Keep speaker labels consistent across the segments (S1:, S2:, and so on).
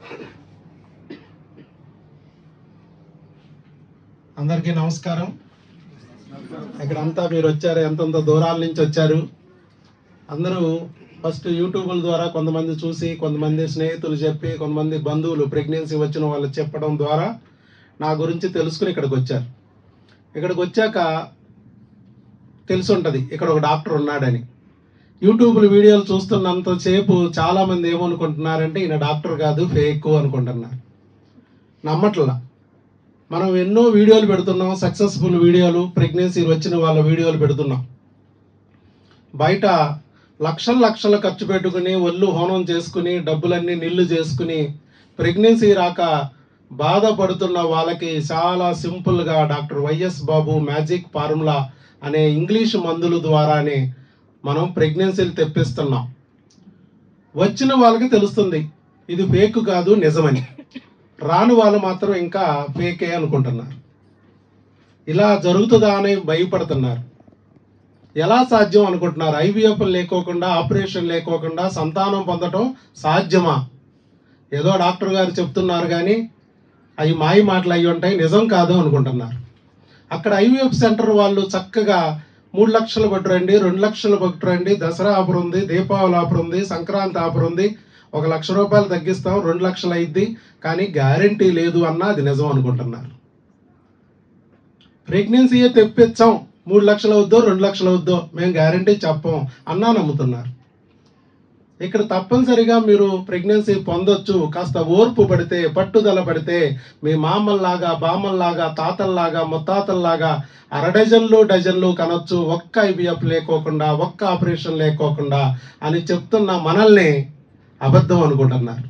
S1: అందరికీ నమస్కారం ఇక్కడంతా మీరు వచ్చారు ఎంతంత దూరాల నుంచి వచ్చారు అందరూ ఫస్ట్ యూట్యూబ్ల ద్వారా కొంతమంది చూసి కొంతమంది స్నేహితులు చెప్పి కొంతమంది బంధువులు ప్రెగ్నెన్సీ వచ్చిన వాళ్ళు చెప్పడం ద్వారా నా గురించి తెలుసుకుని ఇక్కడికి వచ్చారు ఇక్కడికి వచ్చాక తెలిసి ఉంటుంది ఇక్కడ ఒక డాక్టర్ ఉన్నాడని యూట్యూబ్లో వీడియోలు చూస్తున్నంతసేపు చాలామంది ఏమనుకుంటున్నారంటే ఈయన డాక్టర్ కాదు ఫేక్ అనుకుంటున్నారు నమ్మట్లా మనం ఎన్నో వీడియోలు పెడుతున్నాం సక్సెస్ఫుల్ వీడియోలు ప్రెగ్నెన్సీ వచ్చిన వాళ్ళ వీడియోలు పెడుతున్నాం బయట లక్షల లక్షలు ఖర్చు పెట్టుకుని ఒళ్ళు హోనం చేసుకుని డబ్బులన్నీ నిల్లు చేసుకుని ప్రెగ్నెన్సీ రాక బాధపడుతున్న వాళ్ళకి చాలా సింపుల్గా doctor YS Babu magic formula అనే ఇంగ్లీష్ మందుల ద్వారానే మనం ప్రెగ్నెన్సీలు తెప్పిస్తున్నాం వచ్చిన వాళ్ళకి తెలుస్తుంది ఇది ఫేక్ కాదు నిజమని రాని వాళ్ళు మాత్రం ఇంకా ఫేకే అనుకుంటున్నారు ఇలా జరుగుతుందా అని భయపడుతున్నారు ఎలా సాధ్యం అనుకుంటున్నారు ఐవీఎఫ్ లేకోకుండా ఆపరేషన్ లేకోకుండా సంతానం పొందటం సాధ్యమా ఏదో డాక్టర్ గారు చెప్తున్నారు కానీ అవి మాయ మాటలు అయి ఉంటాయి నిజం కాదు అనుకుంటున్నారు అక్కడ ఐవీఎఫ్ సెంటర్ వాళ్ళు చక్కగా మూడు లక్షలు పట్టురండి రెండు లక్షలు పట్టురండి దసరా ఆఫర్ ఉంది దీపావళి ఆఫర్ ఉంది సంక్రాంతి ఆఫర్ ఉంది ఒక లక్ష రూపాయలు తగ్గిస్తాం రెండు లక్షలు అయింది కానీ గ్యారంటీ లేదు అన్న అది నిజం అనుకుంటున్నారు ప్రెగ్నెన్సీయే తెప్పించాం మూడు లక్షలు అవుద్దో రెండు లక్షలు అవుద్దో మేము గ్యారంటీ చెప్పం అన్నా నమ్ముతున్నారు ఇక్కడ తప్పనిసరిగా మీరు ప్రెగ్నెన్సీ పొందొచ్చు కాస్త ఓర్పు పడితే పట్టుదల పడితే మీ మామల్లాగా బామ్మల్లాగా తాతల్లాగా ముత్తాతల్లాగా అర డజన్లు డజన్లు కనొచ్చు ఒక్క ఐబిఎఫ్ లేకోకుండా ఒక్క ఆపరేషన్ లేకోకుండా అని చెప్తున్న మనల్ని అబద్ధం అనుకుంటున్నారు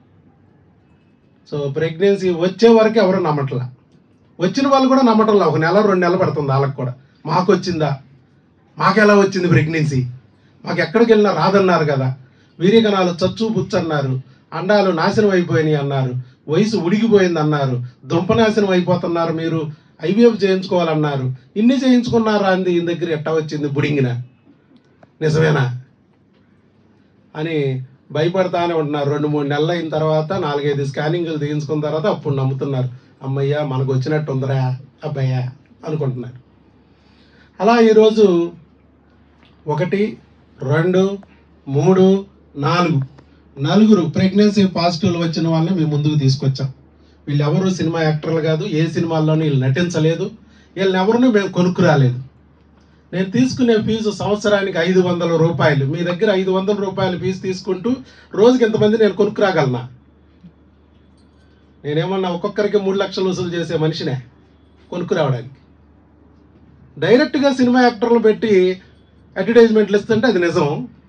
S1: సో ప్రెగ్నెన్సీ వచ్చే వరకు ఎవరు నమ్మట్లా వచ్చిన వాళ్ళు కూడా నమ్మటంలా ఒక నెల రెండు నెలలు పడుతుంది వాళ్ళకి కూడా మాకు వచ్చిందా మాకెలా వచ్చింది ప్రెగ్నెన్సీ మాకు ఎక్కడికి వెళ్ళినా రాదన్నారు కదా వీర్యకణాలు చచ్చు బుచ్చు అన్నారు అండాలు నాశనం అయిపోయినాయి అన్నారు వయసు ఉడిగిపోయింది అన్నారు దుంపనాశనం అయిపోతున్నారు మీరు ఐవీఎఫ్ చేయించుకోవాలన్నారు ఇన్ని చేయించుకున్నారా అంది ఈయన దగ్గర ఎట్టా వచ్చింది బుడింగిన నిజమేనా అని భయపడతానే ఉంటున్నారు రెండు మూడు నెలలు అయిన తర్వాత నాలుగైదు స్కానింగ్లు తీయించుకున్న తర్వాత అప్పుడు నమ్ముతున్నారు అమ్మయ్య మనకు వచ్చినట్టు ఉందరా అబ్బయ్యా అనుకుంటున్నారు అలా ఈరోజు ఒకటి రెండు మూడు నాలుగు నలుగురు ప్రెగ్నెన్సీ పాజిటివ్లు వచ్చిన వాళ్ళని మేము ముందుకు తీసుకొచ్చాం వీళ్ళు ఎవరు సినిమా యాక్టర్లు కాదు ఏ సినిమాల్లోనూ వీళ్ళు నటించలేదు వీళ్ళని ఎవరిని మేము కొనుక్కురాలేదు నేను తీసుకునే ఫీజు సంవత్సరానికి ఐదు వందల రూపాయలు మీ దగ్గర ఐదు వందల రూపాయలు ఫీజు తీసుకుంటూ రోజుకి ఎంతమంది నేను కొనుక్కురాగలనా నేనేమన్నా ఒక్కొక్కరికి మూడు లక్షలు వసూలు చేసే మనిషినే కొనుక్కురావడానికి డైరెక్ట్గా సినిమా యాక్టర్లు పెట్టి అడ్వర్టైజ్మెంట్లు ఇస్తుంటే అది నిజం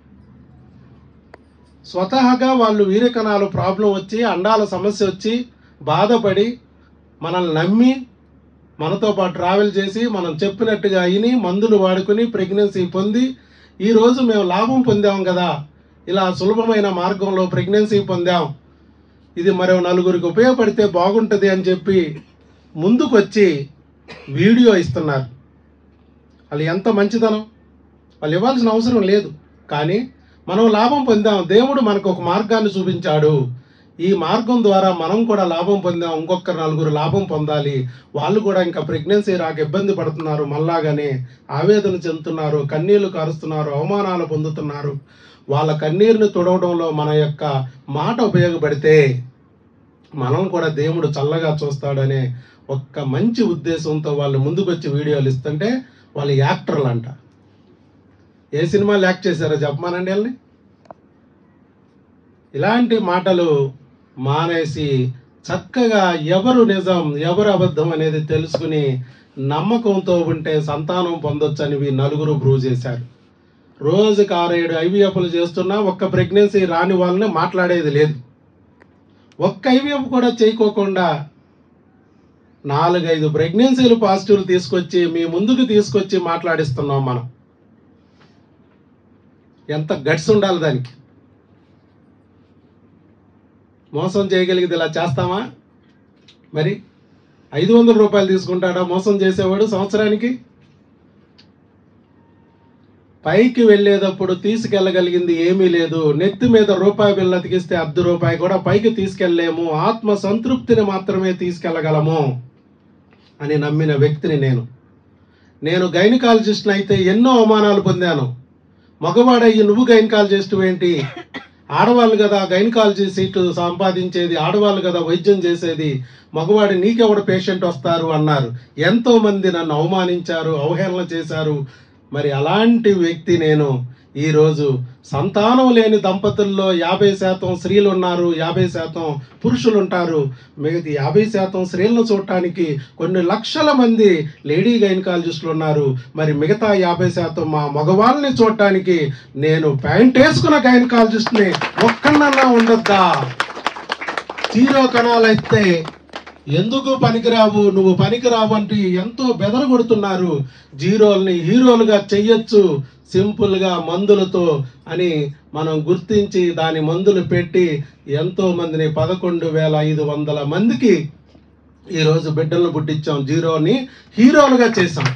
S1: స్వతహాగా వాళ్ళు వీర్యకణాలు ప్రాబ్లం వచ్చి అండాల సమస్య వచ్చి బాధపడి మనల్ని నమ్మి మనతో పాటు ట్రావెల్ చేసి మనం చెప్పినట్టుగా అయిని మందులు వాడుకుని ప్రెగ్నెన్సీ పొంది ఈరోజు మేము లాభం పొందాం కదా ఇలా సులభమైన మార్గంలో ప్రెగ్నెన్సీ పొందాం ఇది మరో నలుగురికి ఉపయోగపడితే బాగుంటుంది అని చెప్పి ముందుకొచ్చి వీడియో ఇస్తున్నారు వాళ్ళు ఎంత మంచితనం వాళ్ళు ఇవ్వాల్సిన అవసరం లేదు కానీ మనం లాభం పొందాం దేవుడు మనకు ఒక మార్గాన్ని చూపించాడు ఈ మార్గం ద్వారా మనం కూడా లాభం పొందాం ఇంకొక నలుగురు లాభం పొందాలి వాళ్ళు కూడా ఇంకా ప్రెగ్నెన్సీ రాక ఇబ్బంది పడుతున్నారు మళ్ళాగానే ఆవేదన చెందుతున్నారు కన్నీళ్లు కారుస్తున్నారు అవమానాలు పొందుతున్నారు వాళ్ళ కన్నీరుని తుడవడంలో మన యొక్క మాట ఉపయోగపడితే మనం కూడా దేవుడు చల్లగా చూస్తాడనే ఒక్క మంచి ఉద్దేశంతో వాళ్ళు ముందుకొచ్చి వీడియోలు ఇస్తుంటే వాళ్ళు యాక్టర్లు అంట ఏ సినిమాలు యాక్ట్ చేశారో చెప్పమానండి వాళ్ళని ఇలాంటి మాటలు మానేసి చక్కగా ఎవరు నిజం ఎవరు అబద్ధం అనేది తెలుసుకుని నమ్మకంతో ఉంటే సంతానం పొందొచ్చని వీ నలుగురు ప్రూవ్ చేశారు రోజుకి ఆరేడు ఐవీఎఫ్లు చేస్తున్నా ఒక్క ప్రెగ్నెన్సీ రాని వాళ్ళని మాట్లాడేది లేదు ఒక్క ఐవీఎఫ్ కూడా చేయకోకుండా నాలుగైదు ప్రెగ్నెన్సీలు పాజిటివ్లు తీసుకొచ్చి మీ ముందుకు తీసుకొచ్చి మాట్లాడిస్తున్నాం మనం ఎంత గట్స్ ఉండాలి దానికి మోసం చేయగలిగితే ఇలా చేస్తామా మరి ఐదు వందల రూపాయలు తీసుకుంటాడా మోసం చేసేవాడు సంవత్సరానికి పైకి వెళ్ళేటప్పుడు తీసుకెళ్ళగలిగింది ఏమీ లేదు నెత్తి మీద రూపాయి బిళ్ళ అతికిస్తే అర్ధ రూపాయి కూడా పైకి తీసుకెళ్ళలేము ఆత్మ సంతృప్తిని మాత్రమే తీసుకెళ్ళగలము అని నమ్మిన వ్యక్తిని నేను నేను గైనకాలజిస్ట్ని అయితే ఎన్నో అవమానాలు పొందాను మగవాడయ్యి నువ్వు గైనకాలజిస్ట్ ఏంటి ఆడవాళ్ళు కదా గైనకాలజీ సీటు సంపాదించేది ఆడవాళ్ళు కదా వైద్యం చేసేది మగవాడి నీకెవడు పేషెంట్ వస్తారు అన్నారు ఎంతో మంది నన్ను అవమానించారు అవహేళన చేశారు మరి అలాంటి వ్యక్తి నేను ఈరోజు సంతానం లేని దంపతుల్లో యాభై శాతం స్త్రీలు ఉన్నారు యాభై శాతం పురుషులు ఉంటారు మిగతా యాభై శాతం స్త్రీలను చూడటానికి కొన్ని లక్షల మంది లేడీ గైనకాలజిస్టులు ఉన్నారు మరి మిగతా యాభై శాతం మా మగవాళ్ళని చూడటానికి నేను ప్యాంట్ వేసుకున్న గైనకాలజిస్ట్ని ఒక్కడన్నా ఉండొద్దా జీరో కణాలు అయితే ఎందుకు పనికిరావు నువ్వు పనికిరావు అంటే ఎంతో బెదరగొడుతున్నారు జీరోల్ని హీరోలుగా చెయ్యొచ్చు సింపుల్గా మందులతో అని మనం గుర్తించి దాని మందులు పెట్టి ఎంతో మందిని పదకొండు వేల ఐదు వందల మందికి ఈరోజు బిడ్డలను పుట్టించాం జీరోని హీరోలుగా చేసాం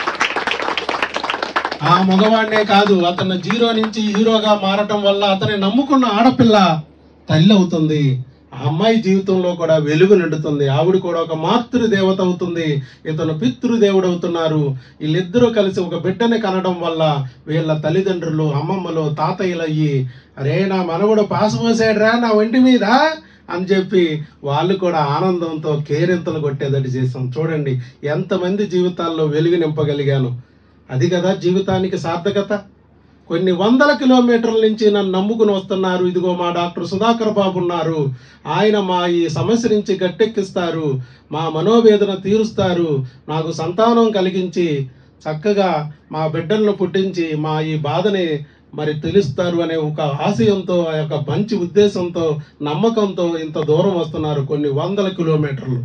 S1: ఆ మగవాడినే కాదు అతను జీరో నుంచి హీరోగా మారటం వల్ల అతని నమ్ముకున్న ఆడపిల్ల తల్లి అవుతుంది ఆ అమ్మాయి జీవితంలో కూడా వెలుగు నిండుతుంది ఆవిడ కూడా ఒక మాతృ దేవత అవుతుంది ఇతను పితృదేవుడు అవుతున్నారు వీళ్ళిద్దరూ కలిసి ఒక బిడ్డని కనడం వల్ల వీళ్ళ తల్లిదండ్రులు అమ్మమ్మలు తాతయ్యలు అయ్యి అరే నా మనవడు పాస్ పోసాడురా నా ఒంటి మీద అని చెప్పి వాళ్ళు కూడా ఆనందంతో కేరింతలు కొట్టేదటి చేసాం చూడండి ఎంతమంది జీవితాల్లో వెలుగు నింపగలిగాను అది కదా జీవితానికి సార్థకత కొన్ని వందల కిలోమీటర్ల నుంచి నన్ను నమ్ముకుని వస్తున్నారు ఇదిగో మా డాక్టర్ సుధాకర్ బాబు ఉన్నారు ఆయన మా ఈ సమస్య నుంచి గట్టెక్కిస్తారు మా మనోవేదన తీరుస్తారు నాకు సంతానం కలిగించి చక్కగా మా బిడ్డలను పుట్టించి మా ఈ బాధని మరి తెలుస్తారు అనే ఒక ఆశయంతో ఆ యొక్క మంచి ఉద్దేశంతో నమ్మకంతో ఇంత దూరం వస్తున్నారు కొన్ని వందల కిలోమీటర్లు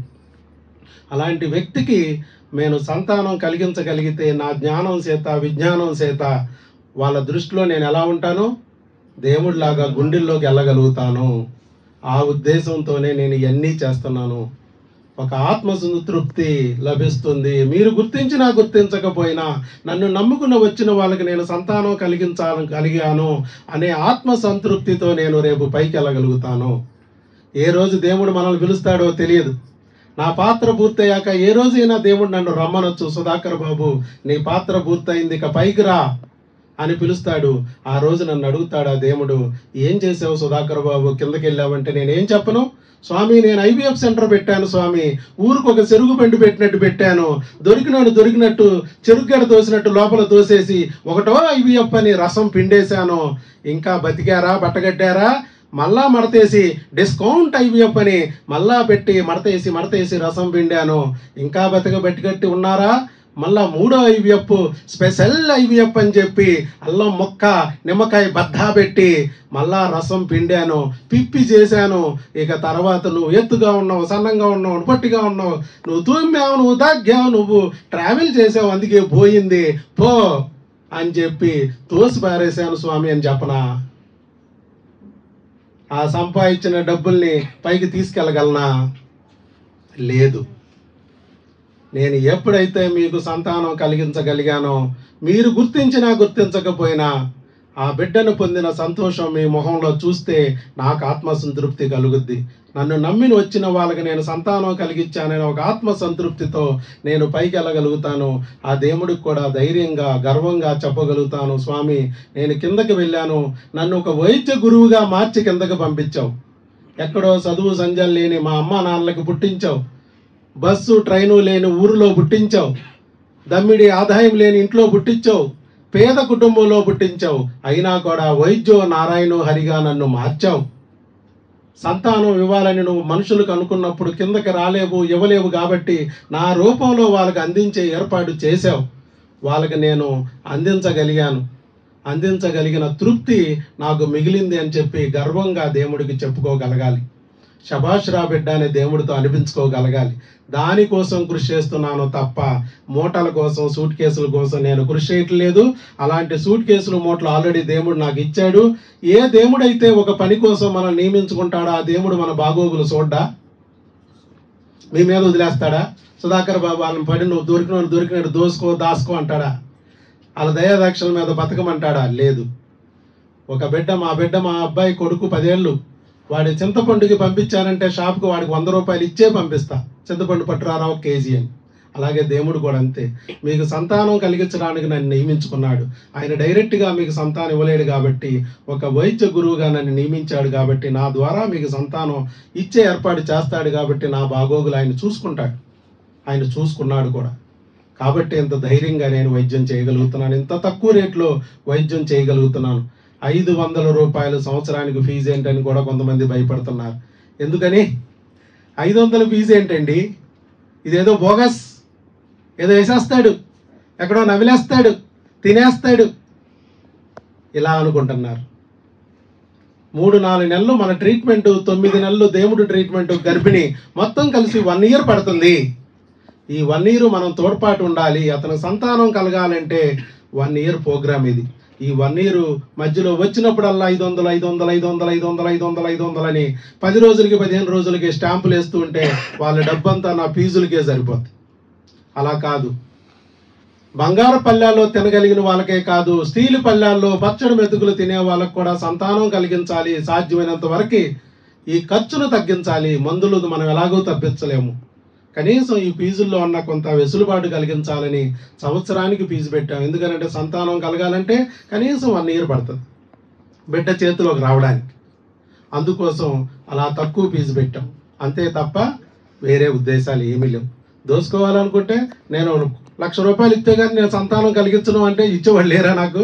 S1: అలాంటి వ్యక్తికి నేను సంతానం కలిగించగలిగితే నా జ్ఞానం చేత విజ్ఞానం చేత వాళ్ళ దృష్టిలో నేను ఎలా ఉంటాను దేవుడిలాగా గుండెల్లోకి వెళ్ళగలుగుతాను ఆ ఉద్దేశంతోనే నేను ఇవన్నీ చేస్తున్నాను ఒక ఆత్మ సంతృప్తి లభిస్తుంది మీరు గుర్తించినా గుర్తించకపోయినా నన్ను నమ్ముకున్న వచ్చిన వాళ్ళకి నేను సంతానం కలిగించాలని కలిగాను అనే ఆత్మ సంతృప్తితో నేను రేపు పైకి వెళ్ళగలుగుతాను ఏ రోజు దేవుడు మనల్ని పిలుస్తాడో తెలియదు నా పాత్ర పూర్తయ్యాక ఏ రోజైనా దేవుడు నన్ను రమ్మనొచ్చు సుధాకర్ బాబు నీ పాత్ర పూర్తయింది ఇక పైకి రా అని పిలుస్తాడు ఆ రోజు నన్ను అడుగుతాడు ఆ దేవుడు ఏం చేసావు సుధాకర్ బాబు కిందకి వెళ్ళావంటే నేనేం చెప్పను స్వామి నేను ఐవీఎఫ్ సెంటర్ పెట్టాను స్వామి ఊరికి ఒక చెరుగు పెండు పెట్టినట్టు పెట్టాను దొరికినోడు దొరికినట్టు చెరుగ్గడ తోసినట్టు లోపల తోసేసి ఒకటో ఐవీఎఫ్ అని రసం పిండేశాను ఇంకా బతికారా బట్టగట్టారా మళ్ళా మడతేసి డిస్కౌంట్ ఐవీఎఫ్ అని మళ్ళా పెట్టి మడతేసి మడతేసి రసం పిండాను ఇంకా బతిక బట్టిగట్టి ఉన్నారా మళ్ళా మూడో ఐవీఎఫ్ స్పెషల్ ఐవీఎఫ్ అని చెప్పి అల్లం మొక్క నిమ్మకాయ బద్దా పెట్టి మళ్ళా రసం పిండాను పిప్పి చేశాను ఇక తర్వాత నువ్వు ఎత్తుగా ఉన్నావు సన్నంగా ఉన్నావు పొట్టిగా ఉన్నావు నువ్వు తూమ్మావు నువ్వు తగ్గావు నువ్వు ట్రావెల్ చేసావు అందుకే పోయింది పో అని చెప్పి తోసి పారేశాను స్వామి అని చెప్పనా ఆ సంపాదించిన డబ్బుల్ని పైకి తీసుకెళ్ళగలనా లేదు నేను ఎప్పుడైతే మీకు సంతానం కలిగించగలిగానో మీరు గుర్తించినా గుర్తించకపోయినా ఆ బిడ్డను పొందిన సంతోషం మీ మొహంలో చూస్తే నాకు ఆత్మసంతృప్తి కలుగుద్ది నన్ను నమ్మిని వచ్చిన వాళ్ళకి నేను సంతానం కలిగించానని ఒక ఆత్మ సంతృప్తితో నేను పైకి వెళ్ళగలుగుతాను ఆ దేవుడికి కూడా ధైర్యంగా గర్వంగా చెప్పగలుగుతాను స్వామి నేను కిందకి వెళ్ళాను నన్ను ఒక వైద్య గురువుగా మార్చి కిందకి పంపించావు ఎక్కడో చదువు సంజలు లేని మా అమ్మ నాన్నలకు పుట్టించావు బస్సు ట్రైను లేని ఊరిలో పుట్టించావు దమ్మిడి ఆదాయం లేని ఇంట్లో పుట్టించావు పేద కుటుంబంలో పుట్టించావు అయినా కూడా వైద్యో నారాయణ హరిగా నన్ను మార్చావు సంతానం ఇవ్వాలని నువ్వు మనుషులకు అనుకున్నప్పుడు కిందకి రాలేవు ఇవ్వలేవు కాబట్టి నా రూపంలో వాళ్ళకి అందించే ఏర్పాటు చేశావు వాళ్ళకి నేను అందించగలిగాను అందించగలిగిన తృప్తి నాకు మిగిలింది అని చెప్పి గర్వంగా దేవుడికి చెప్పుకోగలగాలి శభాష్ రా బిడ్డ అనే దేవుడితో అనిపించుకోగలగాలి దానికోసం కృషి చేస్తున్నాను తప్ప మూటల కోసం సూట్ కేసుల కోసం నేను కృషి చేయట్లేదు అలాంటి సూట్ కేసులు మూటలు ఆల్రెడీ దేవుడు నాకు ఇచ్చాడు ఏ దేవుడైతే ఒక పని కోసం మనం నియమించుకుంటాడో ఆ దేవుడు మన బాగోగులు చూడ్డా మీ మీద వదిలేస్తాడా సుధాకర్ బాబు వాళ్ళని పడి నువ్వు దొరికిన దొరికినట్టు దోసుకో దాసుకో అంటాడా వాళ్ళ దయాదాక్షల మీద బతకమంటాడా లేదు ఒక బిడ్డ మా బిడ్డ మా అబ్బాయి కొడుకు పదేళ్ళు వాడి చింతపండుకి పంపించానంటే షాప్కి వాడికి వంద రూపాయలు ఇచ్చే పంపిస్తా చింతపండు పట్టురారా ఒక కేజీ అని అలాగే దేవుడు కూడా అంతే మీకు సంతానం కలిగించడానికి నన్ను నియమించుకున్నాడు ఆయన డైరెక్ట్గా మీకు సంతానం ఇవ్వలేడు కాబట్టి ఒక వైద్య గురువుగా నన్ను నియమించాడు కాబట్టి నా ద్వారా మీకు సంతానం ఇచ్చే ఏర్పాటు చేస్తాడు కాబట్టి నా బాగోగులు ఆయన చూసుకుంటాడు ఆయన చూసుకున్నాడు కూడా కాబట్టి ఇంత ధైర్యంగా నేను వైద్యం చేయగలుగుతున్నాను ఇంత తక్కువ రేట్లో వైద్యం చేయగలుగుతున్నాను ఐదు వందల రూపాయలు సంవత్సరానికి ఫీజు ఏంటని కూడా కొంతమంది భయపడుతున్నారు ఎందుకని ఐదు వందల ఫీజు ఏంటండి ఇదేదో బోగస్ ఏదో వేసేస్తాడు ఎక్కడో నవిలేస్తాడు తినేస్తాడు ఇలా అనుకుంటున్నారు మూడు నాలుగు నెలలు మన ట్రీట్మెంట్ తొమ్మిది నెలలు దేవుడు ట్రీట్మెంట్ గర్భిణి మొత్తం కలిసి వన్ ఇయర్ పడుతుంది ఈ వన్ ఇయర్ మనం తోడ్పాటు ఉండాలి అతను సంతానం కలగాలంటే వన్ ఇయర్ ప్రోగ్రామ్ ఇది ఈ వన్ ఇయర్ మధ్యలో వచ్చినప్పుడల్లా ఐదు వందలు ఐదు వందలు ఐదు వందలు ఐదు వందలు ఐదు వందలు ఐదు వందలు అని పది రోజులకి పదిహేను రోజులకి స్టాంపులు వేస్తూ ఉంటే వాళ్ళ డబ్బంతా నా ఫీజులకే సరిపోద్ది అలా కాదు బంగారు పళ్ళాల్లో తినగలిగిన వాళ్ళకే కాదు స్టీలు పళ్ళాల్లో పచ్చడి మెతుకులు తినే వాళ్ళకు కూడా సంతానం కలిగించాలి సాధ్యమైనంత వరకు ఈ ఖర్చును తగ్గించాలి మందులు మనం ఎలాగో తప్పించలేము కనీసం ఈ ఫీజుల్లో ఉన్న కొంత వెసులుబాటు కలిగించాలని సంవత్సరానికి ఫీజు పెట్టాం ఎందుకంటే సంతానం కలగాలంటే కనీసం వన్ ఇయర్ పడుతుంది బిడ్డ చేతిలోకి రావడానికి అందుకోసం అలా తక్కువ ఫీజు పెట్టాం అంతే తప్ప వేరే ఉద్దేశాలు ఏమీ లేవు దోసుకోవాలనుకుంటే నేను లక్ష రూపాయలు ఇస్తే కానీ నేను సంతానం కలిగించను అంటే ఇచ్చేవాళ్ళు లేరా నాకు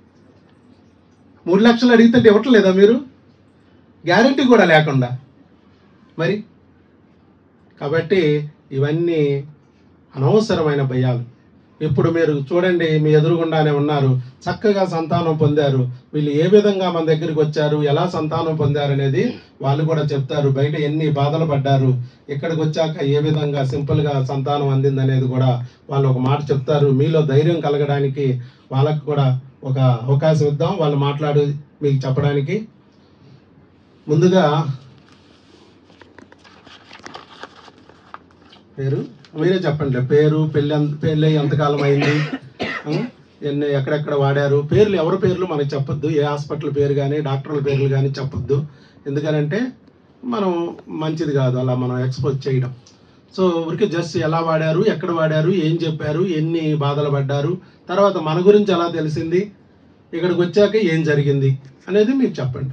S1: మూడు లక్షలు అడిగితే ఇవ్వట్లేదా మీరు గ్యారంటీ కూడా లేకుండా మరి కాబట్టి ఇవన్నీ అనవసరమైన భయాలు ఇప్పుడు మీరు చూడండి మీ ఎదురుగుండానే ఉన్నారు చక్కగా సంతానం పొందారు వీళ్ళు ఏ విధంగా మన దగ్గరికి వచ్చారు ఎలా సంతానం పొందారు అనేది వాళ్ళు కూడా చెప్తారు బయట ఎన్ని బాధలు పడ్డారు ఇక్కడికి వచ్చాక ఏ విధంగా సింపుల్గా సంతానం అందింది అనేది కూడా వాళ్ళు ఒక మాట చెప్తారు మీలో ధైర్యం కలగడానికి వాళ్ళకు కూడా ఒక అవకాశం ఇద్దాం వాళ్ళు మాట్లాడి మీకు చెప్పడానికి ముందుగా పేరు మీరే చెప్పండి పేరు పెళ్ళి ఎంత- పెళ్ళి ఎంతకాలం అయింది ఆ? ఎన్ని ఎక్కడెక్కడ వాడారు పేర్లు ఎవరి పేర్లు మనకి చెప్పొద్దు ఏ హాస్పిటల్ పేరు కానీ డాక్టర్ల పేర్లు కానీ చెప్పొద్దు ఎందుకనంటే మనం మంచిది కాదు అలా మనం ఎక్స్పోజ్ చేయడం సో ఊరికి జస్ట్ ఎలా వాడారు ఎక్కడ వాడారు ఏం చెప్పారు ఎన్ని బాధలు పడ్డారు తర్వాత మన గురించి ఎలా తెలిసింది ఇక్కడికి వచ్చాక ఏం జరిగింది అనేది మీరు చెప్పండి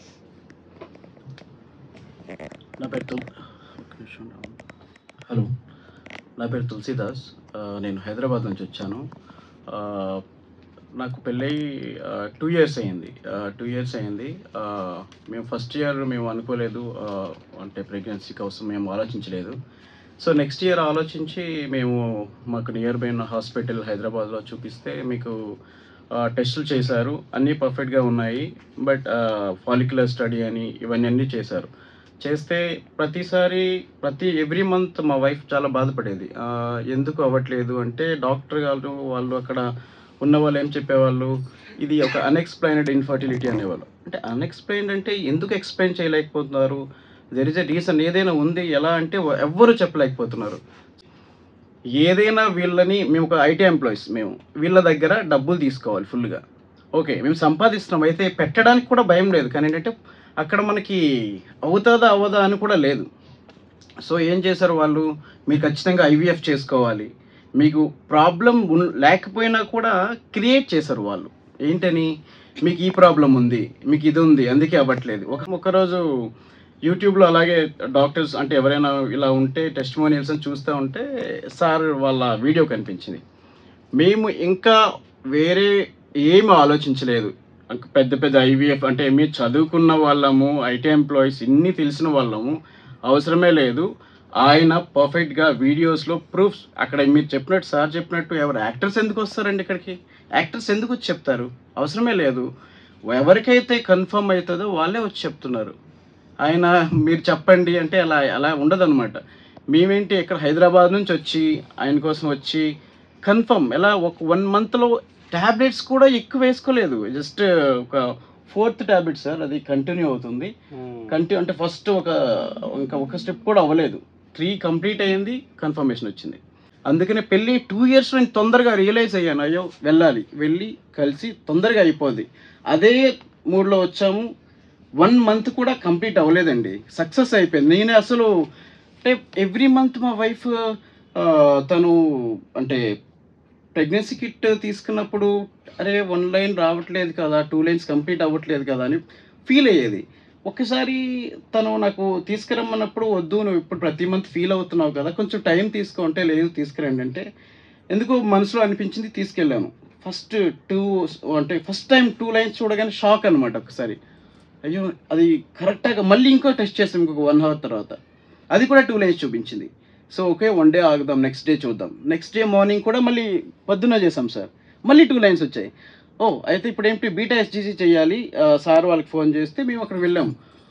S2: నా పేరు తుల్ ఒక్క నిమిషం ఉండు. హలో నా పేరు తులసిదాస్ ఆ, నేను హైదరాబాద్ నుంచి వచ్చాను ఆ, నాకు పెళ్ళై టూ ఇయర్స్ అయింది టూ ఇయర్స్ అయింది ఆ, మేము ఫస్ట్ ఇయర్ మేము అనుకోలేదు ఆ, అంటే ప్రెగ్నెన్సీ కోసం మేము ఆలోచించలేదు సో నెక్స్ట్ ఇయర్ ఆలోచించి మేము మాకు నియర్ బై ఉన్న హాస్పిటల్ హైదరాబాద్లో చూపిస్తే మీకు ఆ, టెస్టులు చేశారు అన్నీ పర్ఫెక్ట్గా ఉన్నాయి బట్ ఫాలిక్యులర్ స్టడీ అని ఇవన్నీ అన్నీ చేశారు చేస్తే ప్రతిసారి ప్రతి ఎవ్రీ మంత్ మా వైఫ్ చాలా బాధపడేది ఆ, ఎందుకు అవ్వట్లేదు అంటే డాక్టర్ గారు వాళ్ళు అక్కడ ఉన్న వాళ్ళు ఏం చెప్పేవాళ్ళు ఇది ఒక అన్ఎక్స్ప్లెయిన్డ్ ఇన్ఫర్టిలిటీ అనేవాళ్ళు అంటే అన్ఎక్స్ప్లెయిన్డ్ అంటే ఎందుకు ఎక్స్ప్లెయిన్ చేయలేకపోతున్నారు దెర్ ఇస్ ఎ రీజన్ ఏదైనా ఉంది ఎలా అంటే ఎవ్వరు చెప్పలేకపోతున్నారు ఏదైనా వీళ్ళని మేము ఒక ఐటీ ఎంప్లాయీస్ మేము వీళ్ళ దగ్గర డబ్బులు తీసుకోవాలి ఫుల్గా ఓకే మేము సంపాదిస్తున్నాం అయితే పెట్టడానికి కూడా భయం లేదు కానీ ఏంటంటే అక్కడ మనకి అవుతుందా అవ్వదా అని కూడా లేదు సో ఏం చేశారు వాళ్ళు మీరు ఖచ్చితంగా ఐవీఎఫ్ చేసుకోవాలి మీకు ప్రాబ్లం ఉన్ లేకపోయినా కూడా క్రియేట్ చేశారు వాళ్ళు ఏంటని మీకు ఈ ప్రాబ్లం ఉంది మీకు ఇది ఉంది అందుకే అవ్వట్లేదు ఒక ఒకరోజు యూట్యూబ్లో అలాగే డాక్టర్స్ అంటే ఎవరైనా ఇలా ఉంటే టెస్ట్ మోనియల్స్ అని చూస్తూ ఉంటే సార్ వాళ్ళ వీడియో కనిపించింది మేము ఇంకా వేరే ఏమి ఆలోచించలేదు అంక పెద్ద పెద్ద ఐవీఎఫ్ అంటే మీరు చదువుకున్న వాళ్ళము ఐటీ ఎంప్లాయీస్ ఇన్ని తెలిసిన వాళ్ళము అవసరమే లేదు ఆయన పర్ఫెక్ట్గా వీడియోస్లో ప్రూఫ్స్ అక్కడ మీరు చెప్పినట్టు సార్ చెప్పినట్టు ఎవరు యాక్టర్స్ ఎందుకు వస్తారండి ఇక్కడికి యాక్టర్స్ ఎందుకు వచ్చి చెప్తారు అవసరమే లేదు ఎవరికైతే కన్ఫర్మ్ అవుతుందో వాళ్ళే వచ్చి చెప్తున్నారు ఆయన మీరు చెప్పండి అంటే అలా అలా ఉండదన్నమాట మేమేంటి ఇక్కడ హైదరాబాద్ నుంచి వచ్చి ఆయన కోసం వచ్చి కన్ఫర్మ్ ఎలా ఒక వన్ మంత్లో ట్యాబ్లెట్స్ కూడా ఎక్కువ వేసుకోలేదు జస్ట్ ఒక ఫోర్త్ ట్యాబ్లెట్ సార్ అది కంటిన్యూ అవుతుంది కంటిన్యూ అంటే ఫస్ట్ ఒక ఇంకా ఒక స్టెప్ కూడా అవ్వలేదు త్రీ కంప్లీట్ అయ్యింది కన్ఫర్మేషన్ వచ్చింది అందుకనే పెళ్ళి టూ ఇయర్స్ నేను తొందరగా రియలైజ్ అయ్యాను అయ్యో వెళ్ళాలి వెళ్ళి కలిసి తొందరగా అయిపోద్ది అదే మూడ్లో వచ్చాము వన్ మంత్ కూడా కంప్లీట్ అవ్వలేదండి సక్సెస్ అయిపోయింది నేను అసలు అంటే ఎవ్రీ మంత్ మా వైఫ్ తను అంటే ప్రెగ్నెన్సీ కిట్ తీసుకున్నప్పుడు అరే వన్ లైన్ రావట్లేదు కదా టూ లైన్స్ కంప్లీట్ అవ్వట్లేదు కదా అని ఫీల్ అయ్యేది ఒక్కసారి తను నాకు తీసుకురమ్మన్నప్పుడు వద్దు నువ్వు ఇప్పుడు ప్రతి మంత్ ఫీల్ అవుతున్నావు కదా కొంచెం టైం తీసుకో అంటే లేదు తీసుకురండి అంటే ఎందుకో మనసులో అనిపించింది తీసుకెళ్ళాను ఫస్ట్ టూ అంటే ఫస్ట్ టైం టూ లైన్స్ చూడగానే షాక్ అనమాట ఒకసారి అయ్యో అది కరెక్ట్గా మళ్ళీ ఇంకో టెస్ట్ చేసాం ఇంకొక వన్ అవర్ తర్వాత అది కూడా టూ లైన్స్ చూపించింది సో ఓకే వన్ డే ఆగుదాం నెక్స్ట్ డే చూద్దాం నెక్స్ట్ డే మార్నింగ్ కూడా మళ్ళీ పొద్దున్న చేసాం సార్ మళ్ళీ టూ లైన్స్ వచ్చాయి ఓ అయితే ఇప్పుడు ఏంటి బీటా ఎస్జీసీ చేయాలి ఆ, సార్ వాళ్ళకి ఫోన్ చేస్తే మేము అక్కడ వెళ్ళాం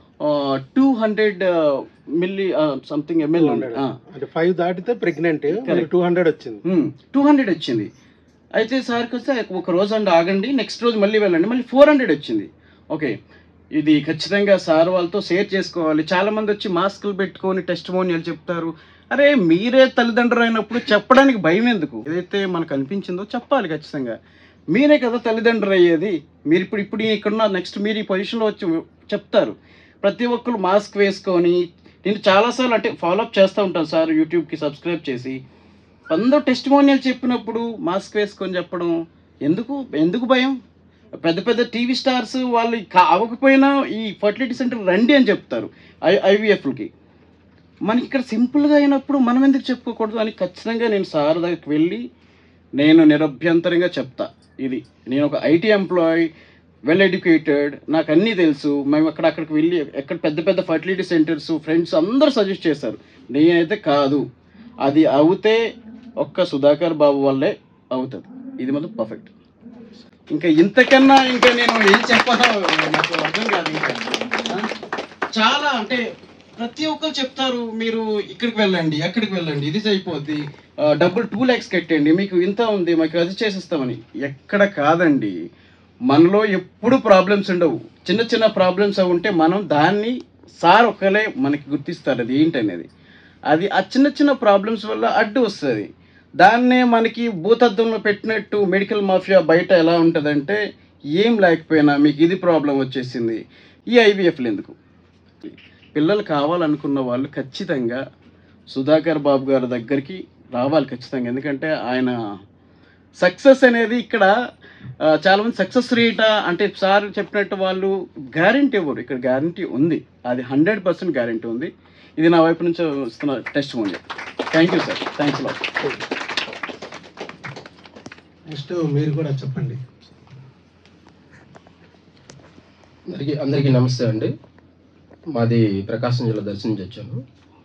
S2: two hundred milli something ML
S1: అంటే ఫైవ్ దాటితే ప్రెగ్నెంట్ టూ హండ్రెడ్ వచ్చింది
S2: టూ హండ్రెడ్ వచ్చింది అయితే సార్కి వస్తే ఒక రోజు అండి ఆగండి నెక్స్ట్ రోజు మళ్ళీ వెళ్ళండి మళ్ళీ ఫోర్ హండ్రెడ్ వచ్చింది ఓకే ఇది ఖచ్చితంగా సార్ వాళ్ళతో షేర్ చేసుకోవాలి చాలా మంది వచ్చి మాస్కులు పెట్టుకొని టెస్ట్ మోనియల్ చెప్తారు అరే మీరే తల్లిదండ్రులు అయినప్పుడు చెప్పడానికి భయం ఎందుకు ఏదైతే మనకు అనిపించిందో చెప్పాలి ఖచ్చితంగా మీరే కదా తల్లిదండ్రులు అయ్యేది మీరు ఇప్పుడు ఇప్పుడు ఇక్కడున్న నెక్స్ట్ మీరు ఈ పొజిషన్లో వచ్చి చెప్తారు ప్రతి ఒక్కరు మాస్క్ వేసుకొని నేను చాలాసార్లు అంటే ఫాలోఅప్ చేస్తూ ఉంటాను సార్ యూట్యూబ్కి సబ్స్క్రైబ్ చేసి అందరూ టెస్ట్ మోనియల్ చెప్పినప్పుడు మాస్క్ వేసుకొని చెప్పడం ఎందుకు ఎందుకు భయం పెద్ద పెద్ద టీవీ స్టార్స్ వాళ్ళు కావకపోయినా ఈ ఫర్టిలిటీ సెంటర్ రండి అని చెప్తారు ఐ ఐవీఎఫ్లకి మనకి ఇక్కడ సింపుల్గా అయినప్పుడు మనం ఎందుకు చెప్పుకోకూడదు అని ఖచ్చితంగా నేను సార్ దగ్గరికి వెళ్ళి నేను నిరభ్యంతరంగా చెప్తా ఇది నేను ఒక ఐటీ ఎంప్లాయ్ వెల్ ఎడ్యుకేటెడ్ నాకు అన్నీ తెలుసు మేము అక్కడ అక్కడికి వెళ్ళి ఎక్కడ పెద్ద పెద్ద ఫర్టిలిటీ సెంటర్స్ ఫ్రెండ్స్ అందరూ సజెస్ట్ చేశారు నేనైతే కాదు అది అవుతే ఒక్క సుధాకర్ బాబు వల్లే అవుతుంది ఇది మాత్రం పర్ఫెక్ట్ ఇంకా ఇంతకన్నా ఇంకా నేను ఏం చెప్పాలో నాకు అర్థం కాదు ఇంకా ఆ? చాలా అంటే ప్రతి ఒక్కరు చెప్తారు మీరు ఇక్కడికి వెళ్ళండి ఎక్కడికి వెళ్ళండి ఇది అయిపోద్ది ఆ, డబ్బులు టూ ల్యాక్స్ కట్టండి మీకు ఇంత ఉంది మాకు అది చేసిస్తామని ఎక్కడ కాదండి మనలో ఎప్పుడు ప్రాబ్లమ్స్ ఉండవు చిన్న చిన్న ప్రాబ్లమ్స్ అవి ఉంటే మనం దాన్ని సార్ ఒకలే మనకి గుర్తిస్తారు అది ఏంటనేది అది ఆ చిన్న చిన్న ప్రాబ్లమ్స్ వల్ల అడ్డు వస్తుంది దాన్నే మనకి భూతద్దంలో పెట్టినట్టు మెడికల్ మాఫియా బయట ఎలా ఉంటుందంటే ఏం లేకపోయినా మీకు ఇది ప్రాబ్లం వచ్చేసింది ఈ ఐవీఎఫ్లు ఎందుకు పిల్లలు కావాలనుకున్న వాళ్ళు ఖచ్చితంగా సుధాకర్ బాబు గారి దగ్గరికి రావాలి ఖచ్చితంగా ఎందుకంటే ఆయన సక్సెస్ అనేది ఇక్కడ ఆ, చాలా మంది సక్సెస్ రేటా అంటే సార్ చెప్పినట్టు వాళ్ళు గ్యారంటీ ఇవ్వరు ఇక్కడ గ్యారంటీ ఉంది అది హండ్రెడ్ పర్సెంట్ గ్యారంటీ ఉంది ఇది నా వైపు నుంచి వస్తున్న టెస్ట్ మూల్యం thank you sir thanks lot
S1: next మీరు కూడా చెప్పండి
S3: అందరికీ అందరికీ నమస్తే అండి మాది ప్రకాశం జిల్లా దర్శనం నుంచి వచ్చాను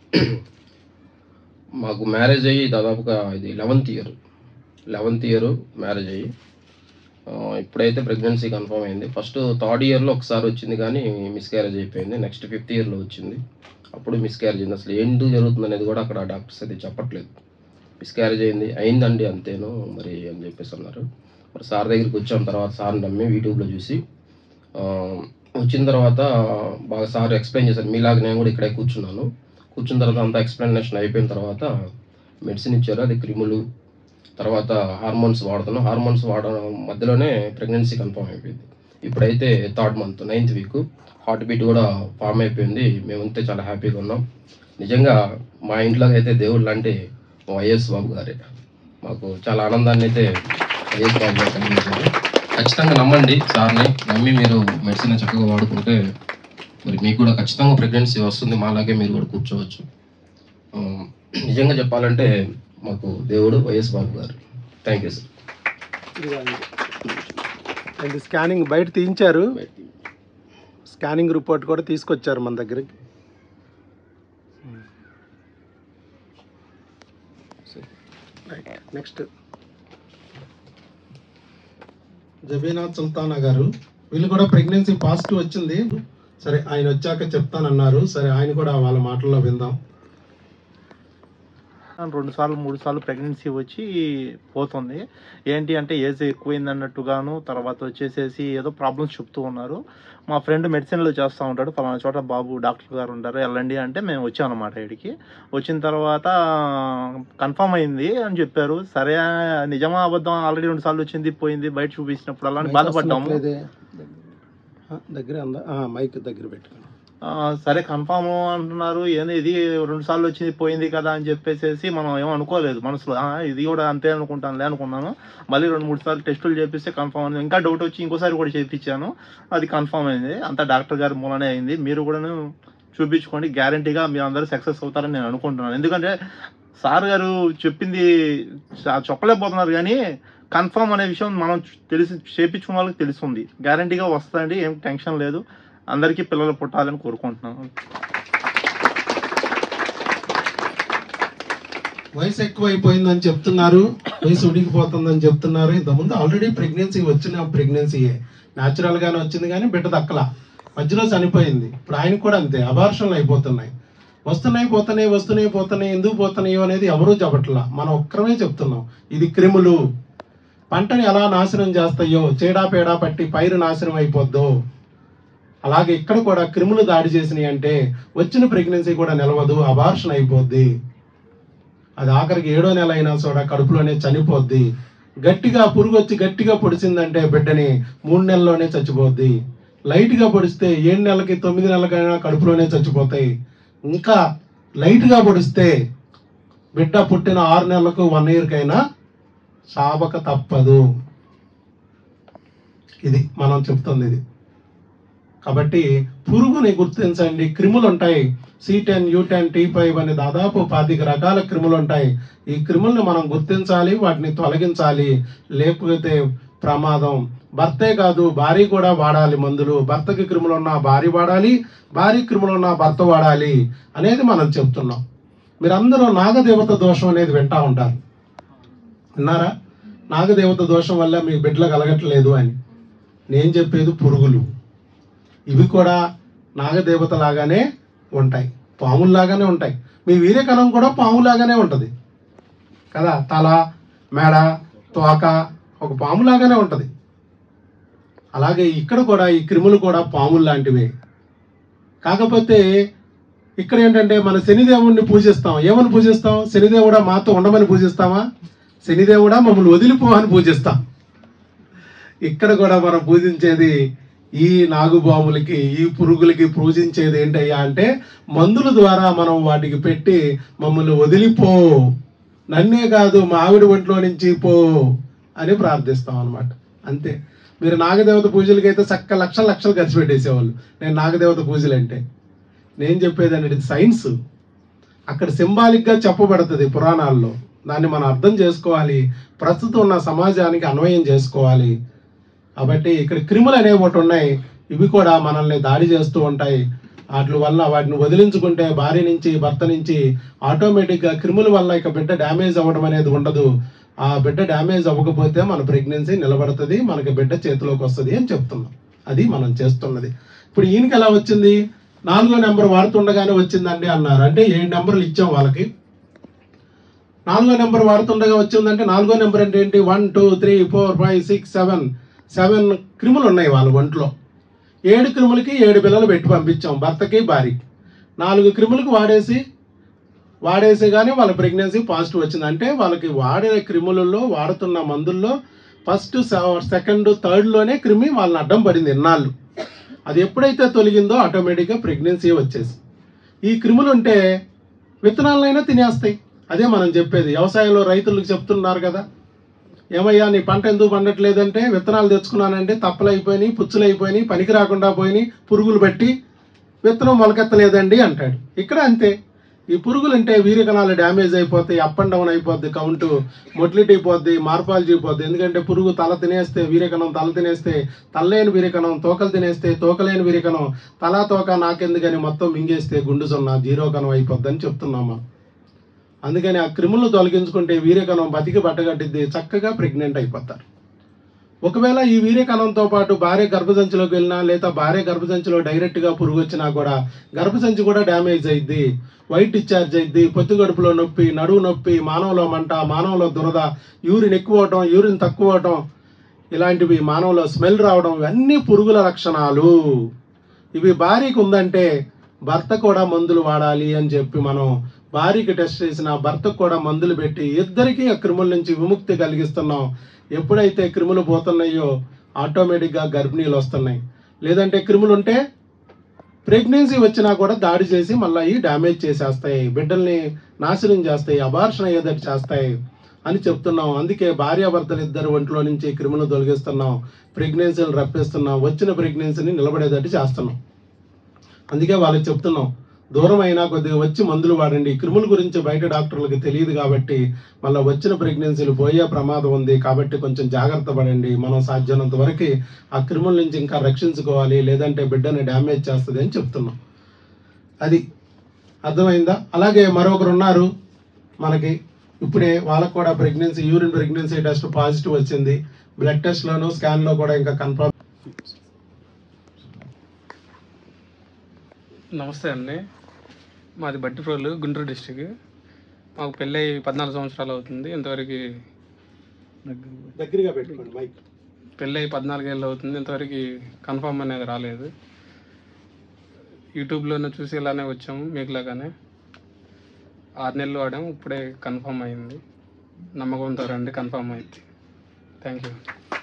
S3: మాకు మ్యారేజ్ అయ్యి దాదాపుగా ఇది eleventh year eleventh year marriage అయ్యి ఆ, ఇప్పుడైతే ప్రెగ్నెన్సీ కన్ఫర్మ్ అయింది ఫస్ట్ థర్డ్ ఇయర్లో ఒకసారి వచ్చింది కానీ మిస్క్యారేజ్ అయిపోయింది నెక్స్ట్ ఫిఫ్త్ ఇయర్లో వచ్చింది అప్పుడు మిస్క్యారేజ్ అయింది అసలు ఏంటి జరుగుతుంది అనేది కూడా అక్కడ డాక్టర్స్ అయితే చెప్పట్లేదు మిస్క్యారేజ్ అయింది అయిందండి అంతేను మరి అని చెప్పేసి అన్నారు మరి సార్ దగ్గరికి వచ్చాం తర్వాత సార్ని నమ్మి యూట్యూబ్లో చూసి ఆ, వచ్చిన తర్వాత బాగా సార్ ఎక్స్ప్లెయిన్ చేశారు మీలాగా నేను కూడా ఇక్కడే కూర్చున్నాను కూర్చున్న తర్వాత అంతా ఎక్స్ప్లెనేషన్ అయిపోయిన తర్వాత మెడిసిన్ ఇచ్చారు అది క్రిములు తర్వాత హార్మోన్స్ వాడుతున్నాం హార్మోన్స్ వాడడం మధ్యలోనే ప్రెగ్నెన్సీ కన్ఫర్మ్ అయిపోయింది ఇప్పుడైతే third month ninth week heart beat కూడా ఫామ్ అయిపోయింది మేమంతే చాలా హ్యాపీగా ఉన్నాం నిజంగా మా ఇంట్లోకి అయితే దేవుళ్ళు లాంటి మా వైఎస్ బాబు గారే మాకు చాలా ఆనందాన్ని అయితే వైఎస్ బాబు గారు కలిగించారు ఖచ్చితంగా నమ్మండి సార్ని నమ్మి మీరు మెడిసిన్ చక్కగా వాడుకుంటే మరి మీకు కూడా ఖచ్చితంగా ప్రెగ్నెన్సీ వస్తుంది మాలాగే మీరు కూడా కూర్చోవచ్చు ఆ, నిజంగా చెప్పాలంటే మాకు దేవుడు వైఎస్ బాబు గారు thank you sir
S1: and scanning బయట తీయించారు స్కానింగ్ రిపోర్ట్ కూడా తీసుకొచ్చారు మన దగ్గరికి రైట్ నెక్స్ట్ జబీనా సుల్తానా గారు వీళ్ళు కూడా ప్రెగ్నెన్సీ పాజిటివ్ వచ్చింది సరే ఆయన వచ్చాక చెప్తానన్నారు సరే ఆయన కూడా వాళ్ళ మాటల్లో విందాం
S4: రెండు సార్లు మూడు సార్లు ప్రెగ్నెన్సీ వచ్చి పోతుంది ఏంటి అంటే ఏజ్ ఎక్కువైంది అన్నట్టుగాను తర్వాత వచ్చేసేసి ఏదో ప్రాబ్లమ్స్ చెప్తూ ఉన్నారు మా ఫ్రెండ్ మెడిసిన్లో చేస్తూ ఉంటాడు ఫలానా చోట బాబు డాక్టర్ గారు ఉంటారు వెళ్ళండి అంటే మేము వచ్చాం అనమాట ఇక్కడికి వచ్చిన తర్వాత కన్ఫర్మ్ అయింది అని చెప్పారు సరే నిజమా అబద్ధం ఆల్రెడీ రెండు సార్లు వచ్చింది పోయింది బయట చూపించినప్పుడు అలానే బాధపడ్డాము
S1: దగ్గర మైక్ దగ్గర పెట్టుకుని
S4: ఆ, సరే కన్ఫామ్ అంటున్నారు ఏంది ఇది రెండు సార్లు వచ్చింది పోయింది కదా అని చెప్పేసి మనం ఏం అనుకోలేదు మనసులో ఆ, ఇది కూడా అంతే అనుకుంటానులే అనుకున్నాను మళ్ళీ రెండు మూడు సార్లు టెస్టులు చేపిస్తే కన్ఫామ్ అయింది ఇంకా డౌట్ వచ్చి ఇంకోసారి కూడా చేయించాను అది కన్ఫామ్ అయింది అంతా డాక్టర్ గారి మూలనే అయింది మీరు కూడాను చూపించుకోండి గ్యారంటీగా మీరు అందరూ సక్సెస్ అవుతారని నేను అనుకుంటున్నాను ఎందుకంటే సార్ గారు చెప్పింది చ- చెప్పలేకపోతున్నారు కానీ కన్ఫామ్ అనే విషయం మనం తెలిసి చేపించుకున్న వాళ్ళకి తెలుస్తుంది గ్యారంటీగా వస్తుందండి ఏం టెన్షన్ లేదు అందరికీ పిల్లలు పుట్టాలని కోరుకుంటున్నాను
S1: వయసు ఎక్కువైపోయిందని చెప్తున్నారు వయసు ఉడికిపోతుందని చెప్తున్నారు ఇంతకుముందు ఆల్రెడీ ప్రెగ్నెన్సీ వచ్చిన ప్రెగ్నెన్సీయే న్యాచురల్ గానే వచ్చింది కానీ బిడ్డ దక్కల మధ్యలో చనిపోయింది ఇప్పుడు ఆయనకు కూడా అంతే అబార్షన్లు అయిపోతున్నాయి వస్తున్నాయి పోతున్నాయి వస్తున్నాయి పోతున్నాయి ఎందుకు పోతున్నాయో అనేది ఎవరూ చెప్పట్లా మనం ఒక్కరమే చెప్తున్నాం ఇది క్రిములు పంటని ఎలా నాశనం చేస్తాయో చీడా పేడా పట్టి పైరు నాశనం అయిపోద్దో అలాగే ఇక్కడ కూడా క్రిములు దాడి చేసినాయి అంటే వచ్చిన ప్రెగ్నెన్సీ కూడా నిలవదు అబార్షన్ అయిపోద్ది అది ఆఖరికి ఏడో నెల అయినా కూడా కడుపులోనే చనిపోద్ది గట్టిగా పురుగు వచ్చి గట్టిగా పొడిచిందంటే బిడ్డని మూడు నెలల్లోనే చచ్చిపోద్ది లైట్గా పొడిస్తే ఏడు నెలలకి తొమ్మిది నెలలకైనా కడుపులోనే చచ్చిపోతాయి ఇంకా లైట్గా పొడిస్తే బిడ్డ పుట్టిన ఆరు నెలలకు వన్ ఇయర్కైనా సాబక తప్పదు ఇది మనం చెప్తుంది ఇది కాబట్టి పురుగుని గుర్తించండి క్రిములు ఉంటాయి C ten U ten T five అని దాదాపు పాతిక రకాల క్రిములు ఉంటాయి ఈ క్రిముల్ని మనం గుర్తించాలి వాటిని తొలగించాలి లేకపోతే ప్రమాదం భర్తే కాదు భార్య కూడా వాడాలి మందులు భర్తకి క్రిములు ఉన్న భార్య వాడాలి భార్య క్రిములు ఉన్న భర్త వాడాలి అనేది మనం చెప్తున్నాం మీరందరూ నాగదేవత దోషం అనేది వింటా ఉంటారు విన్నారా నాగదేవత దోషం వల్ల మీకు బిడ్డలు కలగట్లేదు అని నేను చెప్పేది పురుగులు ఇవి కూడా నాగదేవత లాగానే ఉంటాయి పాముల్లాగానే ఉంటాయి మీ వీర్యకణం కూడా పాములాగానే ఉంటుంది కదా తల మెడ తోక ఒక పాములాగానే ఉంటుంది అలాగే ఇక్కడ కూడా ఈ క్రిములు కూడా పాములు లాంటివే కాకపోతే ఇక్కడ ఏంటంటే మన శనిదేవుణ్ణి పూజిస్తాం ఏమని పూజిస్తాం శనిదేవుడా మాతో ఉండమని పూజిస్తామా శనిదేవుడా మమ్మల్ని వదిలిపో అని పూజిస్తాం ఇక్కడ కూడా మనం పూజించేది ఈ నాగుబాములకి ఈ పురుగులకి పూజించేది ఏంటయ్యా అంటే మందుల ద్వారా మనం వాటికి పెట్టి మమ్మల్ని వదిలిపో నన్నే కాదు మా ఆవిడ ఒంట్లో నుంచి పో అని ప్రార్థిస్తాం అనమాట అంతే మీరు నాగదేవత పూజలకి అయితే చక్క లక్షల లక్షలు ఖర్చు పెట్టేసేవాళ్ళు నేను నాగదేవత పూజలు అంటే నేను చెప్పేది అనేది సైన్స్ అక్కడ సింబాలిక్గా చెప్పబడుతుంది పురాణాల్లో దాన్ని మనం అర్థం చేసుకోవాలి ప్రస్తుతం ఉన్న సమాజానికి అన్వయం చేసుకోవాలి కాబట్టి ఇక్కడ క్రిములు అనేవి ఒకటి ఉన్నాయి ఇవి కూడా మనల్ని దాడి చేస్తూ ఉంటాయి వాటి వల్ల వాటిని వదిలించుకుంటే భార్య నుంచి భర్త నుంచి ఆటోమేటిక్గా క్రిముల వల్ల ఇక బిడ్డ డ్యామేజ్ అవ్వడం అనేది ఉండదు ఆ బిడ్డ డ్యామేజ్ అవ్వకపోతే మన ప్రెగ్నెన్సీ నిలబడుతుంది మనకి బిడ్డ చేతిలోకి వస్తుంది అని చెప్తున్నాం అది మనం చేస్తున్నది ఇప్పుడు ఈయనకి ఎలా వచ్చింది నాలుగో నెంబర్ వాడుతుండగానే వచ్చిందండి అన్నారు అంటే ఏడు నెంబర్లు ఇచ్చాం వాళ్ళకి నాలుగో నెంబర్ వాడుతుండగా వచ్చిందంటే నాలుగో నెంబర్ అంటే ఏంటి one two three four five six seven seven క్రిములు ఉన్నాయి వాళ్ళ ఒంట్లో ఏడు క్రిములకి ఏడు పిల్లలు పెట్టి పంపించాం భర్తకి భార్యకి నాలుగు క్రిములకు వాడేసి వాడేసి కానీ వాళ్ళ ప్రెగ్నెన్సీ పాజిటివ్ వచ్చింది అంటే వాళ్ళకి వాడే క్రిములలో వాడుతున్న మందుల్లో ఫస్ట్ సెకండ్ థర్డ్లోనే క్రిమి వాళ్ళని అడ్డం పడింది ఎన్నాళ్ళు అది ఎప్పుడైతే తొలగిందో ఆటోమేటిక్గా ప్రెగ్నెన్సీ వచ్చేసి ఈ క్రిములు ఉంటే విత్తనాలనైనా తినేస్తాయి అదే మనం చెప్పేది వ్యవసాయంలో రైతులకు చెప్తున్నారు కదా ఏమయ్యా నీ పంట ఎందుకు పండట్లేదంటే విత్తనాలు తెచ్చుకున్నానంటే తప్పలు అయిపోయినాయి పుచ్చులు అయిపోయినాయి పనికి రాకుండా పోయినాయి పురుగులు బట్టి విత్తనం మొలకెత్తలేదండి అంటాడు ఇక్కడ అంతే ఈ పురుగులు అంటే వీర్యకణాలు డ్యామేజ్ అయిపోతాయి అప్ అండ్ డౌన్ అయిపోద్ది కౌంట్ మొటిలిటీ అయిపోద్ది మార్పాలజీ అయిపోద్ది ఎందుకంటే పురుగు తల తినేస్తే వీర్యకణం తల తినేస్తే తల్లేని వీర్యకణం తోకలు తినేస్తే తోకలేని వీర్యకణం తలా తోక నాకెందుకని మొత్తం మింగేస్తే గుండు సున్నా జీరో కణం అయిపోద్ది అని చెప్తున్నాం మనం అందుకని ఆ క్రిములను తొలగించుకుంటే వీర్యకణం బతికి బట్టగట్టిద్ది చక్కగా ప్రెగ్నెంట్ అయిపోతారు ఒకవేళ ఈ వీర్యకణంతో పాటు భార్య గర్భసంచిలోకి వెళ్ళినా లేదా భార్య గర్భసంచిలో డైరెక్ట్ గా పురుగు వచ్చినా కూడా గర్భసంచి కూడా డ్యామేజ్ అయింది వైట్ డిశ్చార్జ్ అయింది పొత్తుగడుపులో నొప్పి నడువు నొప్పి మానవులో మంట మానవులో దురద యూరిన్ ఎక్కువ అవటం యూరిన్ తక్కువ అవటం ఇలాంటివి మానవులో స్మెల్ రావడం ఇవన్నీ పురుగుల లక్షణాలు ఇవి భార్యకు ఉందంటే భర్త కూడా మందులు వాడాలి అని చెప్పి మనం భార్యకి టెస్ట్ చేసిన భర్తకు కూడా మందులు పెట్టి ఇద్దరికీ ఆ క్రిముల నుంచి విముక్తి కలిగిస్తున్నాం ఎప్పుడైతే క్రిములు పోతున్నాయో ఆటోమేటిక్గా గర్భిణీలు వస్తున్నాయి లేదంటే క్రిములు ఉంటే ప్రెగ్నెన్సీ వచ్చినా కూడా దాడి చేసి మళ్ళీ ఈ డ్యామేజ్ చేసేస్తాయి బిడ్డల్ని నాశనం చేస్తాయి అబార్షన్ అయ్యేదట్టు చేస్తాయి అని చెప్తున్నాం అందుకే భార్యాభర్తలు ఇద్దరు ఒంట్లో నుంచి క్రిములు తొలగిస్తున్నాం ప్రెగ్నెన్సీలు రప్పిస్తున్నాం వచ్చిన ప్రెగ్నెన్సీని నిలబడేటట్టు చేస్తున్నాం అందుకే వాళ్ళకి చెప్తున్నాం దూరం అయినా కొద్దిగా వచ్చి మందులు వాడండి ఈ క్రిముల గురించి బయట డాక్టర్లకు తెలియదు కాబట్టి మళ్ళీ వచ్చిన ప్రెగ్నెన్సీలు పోయే ప్రమాదం ఉంది కాబట్టి కొంచెం జాగ్రత్త పడండి మనం సాధ్యమైనంత వరకు ఆ క్రిముల నుంచి ఇంకా రక్షించుకోవాలి లేదంటే బిడ్డని డ్యామేజ్ చేస్తుంది అని చెప్తున్నాం అది అర్థమైందా అలాగే మరొకరు ఉన్నారు మనకి ఇప్పుడే వాళ్ళకు కూడా pregnancy urine pregnancy test positive వచ్చింది బ్లడ్ టెస్ట్లోను స్కాన్లో కూడా ఇంకా కన్ఫర్మ్
S5: నమస్తే అండి మాది బట్టిప్రోలు గుంటూరు డిస్టిక్ మాకు పెళ్ళై పద్నాలుగు సంవత్సరాలు అవుతుంది ఇంతవరకు
S1: దగ్గరగా పెట్టుకోండి మైక్
S5: పెళ్ళై పద్నాలుగేళ్ళు అవుతుంది ఇంతవరకు కన్ఫర్మ్ అనేది రాలేదు యూట్యూబ్లోనే చూసి ఇలానే వచ్చాము మీకులాగానే ఆరు నెలలు వాడాము ఇప్పుడే కన్ఫర్మ్ అయింది నమ్మకంతో రండి కన్ఫర్మ్ అయింది థ్యాంక్ యూ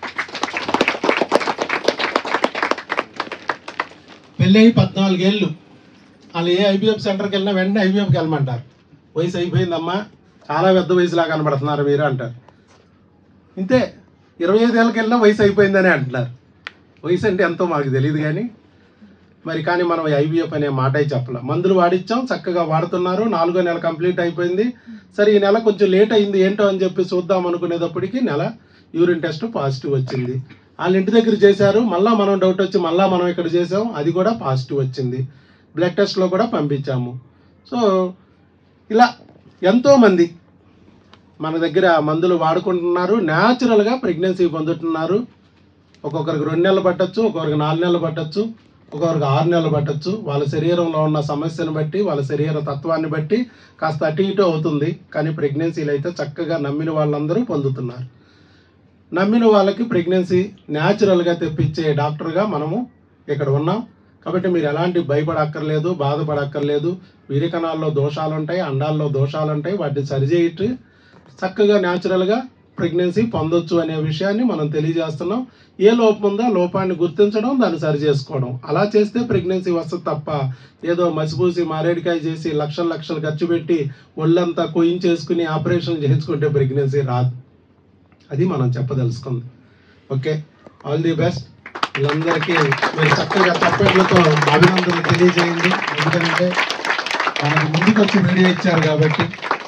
S1: పెళ్ళి అయి పద్నాలుగేళ్ళు వాళ్ళు ఏ ఐబీఎఫ్ సెంటర్కి వెళ్ళినా వెంటనే ఐబీఎఫ్కి వెళ్ళమంటారు వయసు అయిపోయిందమ్మా చాలా పెద్ద వయసులా కనబడుతున్నారు మీరు అంటారు ఇంతే ఇరవై ఐదేళ్ళకి వెళ్ళినా వయసు అయిపోయిందని అంటున్నారు వయసు అంటే ఎంతో మాకు తెలియదు కానీ మరి కానీ మనం ఐబీఎఫ్ అనే మాటే చెప్పలే మందులు వాడిచ్చాం చక్కగా వాడుతున్నారు నాలుగో నెల కంప్లీట్ అయిపోయింది సరే ఈ నెల కొంచెం లేట్ అయింది ఏంటో అని చెప్పి చూద్దాం అనుకునేటప్పటికి నెల యూరిన్ టెస్ట్ పాజిటివ్ వచ్చింది వాళ్ళ ఇంటి దగ్గర చేశారు మళ్ళా మనం డౌట్ వచ్చి మళ్ళా మనం ఇక్కడ చేసాం అది కూడా పాజిటివ్ వచ్చింది బ్లడ్ టెస్ట్లో కూడా పంపించాము సో ఇలా ఎంతోమంది మన దగ్గర మందులు వాడుకుంటున్నారు న్యాచురల్గా ప్రెగ్నెన్సీ పొందుతున్నారు ఒక్కొక్కరికి రెండు నెలలు పట్టచ్చు ఒక్కొక్కరికి నాలుగు నెలలు పట్టచ్చు ఒక్కొక్కరికి ఆరు నెలలు పట్టచ్చు వాళ్ళ శరీరంలో ఉన్న సమస్యను బట్టి వాళ్ళ శరీర తత్వాన్ని బట్టి కాస్త అటు ఇటు అవుతుంది కానీ ప్రెగ్నెన్సీలు అయితే చక్కగా నమ్మిన వాళ్ళందరూ పొందుతున్నారు నమ్మిన వాళ్ళకి ప్రెగ్నెన్సీ న్యాచురల్గా తెప్పించే డాక్టర్గా మనము ఇక్కడ ఉన్నాం కాబట్టి మీరు ఎలాంటి భయపడక్కర్లేదు బాధపడక్కర్లేదు వీరికణాల్లో దోషాలు ఉంటాయి అండాల్లో దోషాలు ఉంటాయి వాటిని సరిచేయట్టు చక్కగా న్యాచురల్గా ప్రెగ్నెన్సీ పొందొచ్చు అనే విషయాన్ని మనం తెలియజేస్తున్నాం ఏ లోపం ఉందో ఆ లోపాన్ని గుర్తించడం దాన్ని సరి చేసుకోవడం అలా చేస్తే ప్రెగ్నెన్సీ వస్తుంది తప్ప ఏదో మసిపూసి మారేడికాయ చేసి లక్షలు లక్షలు ఖర్చు పెట్టి ఒళ్ళంతా కొయించేసుకుని ఆపరేషన్ చేయించుకుంటే ప్రెగ్నెన్సీ రాదు అది మనం చెప్పదలుచుకుంది ఓకే ఆల్ ది బెస్ట్ వీళ్ళందరికీ మీరు చక్కగా తప్పట్లతో అభినందనలు తెలియజేయండి ఎందుకంటే మనకు ముందుకు వచ్చి వీడియో ఇచ్చారు కాబట్టి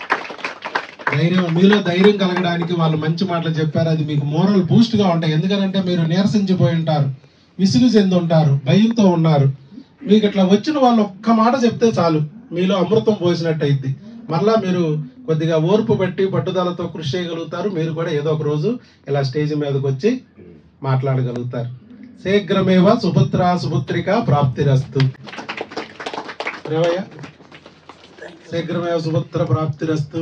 S1: ధైర్యం మీలో ధైర్యం కలగడానికి వాళ్ళు మంచి మాటలు చెప్పారు అది మీకు మోరల్ బూస్ట్ గా ఉంటాయి ఎందుకంటే మీరు నీరసించిపోయి ఉంటారు విసుగు చెంది ఉంటారు భయంతో ఉన్నారు మీకు ఇట్లా వచ్చిన వాళ్ళు ఒక్క మాట చెప్తే చాలు మీలో అమృతం పోసినట్టు అయింది మరలా మీరు కొద్దిగా ఓర్పు బట్టి పట్టుదలతో కృషి చేయగలుగుతారు మీరు కూడా ఏదో ఒక రోజు ఇలా స్టేజ్ మీదకి వచ్చి మాట్లాడగలుగుతారు శీఘ్రమేవ సుపుత్ర సుపుత్రిక ప్రాప్తిరస్తు రేవయ్య శీఘ్రమేవ సుపుత్ర ప్రాప్తిరస్తు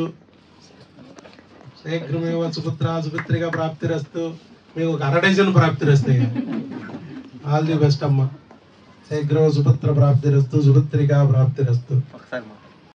S1: శీఘ్రమేవ సుపుత్ర సుపుత్రిక ప్రాప్తిరస్తు మీకు ఒక అర డజన్ ప్రాప్తిరస్తాయి ఆల్ ది బెస్ట్ అమ్మా శీఘ్రమ సుపుత్ర ప్రాప్తిరస్తు సుపుత్రిక ప్రాప్తిరస్తు
S4: ఒకసారి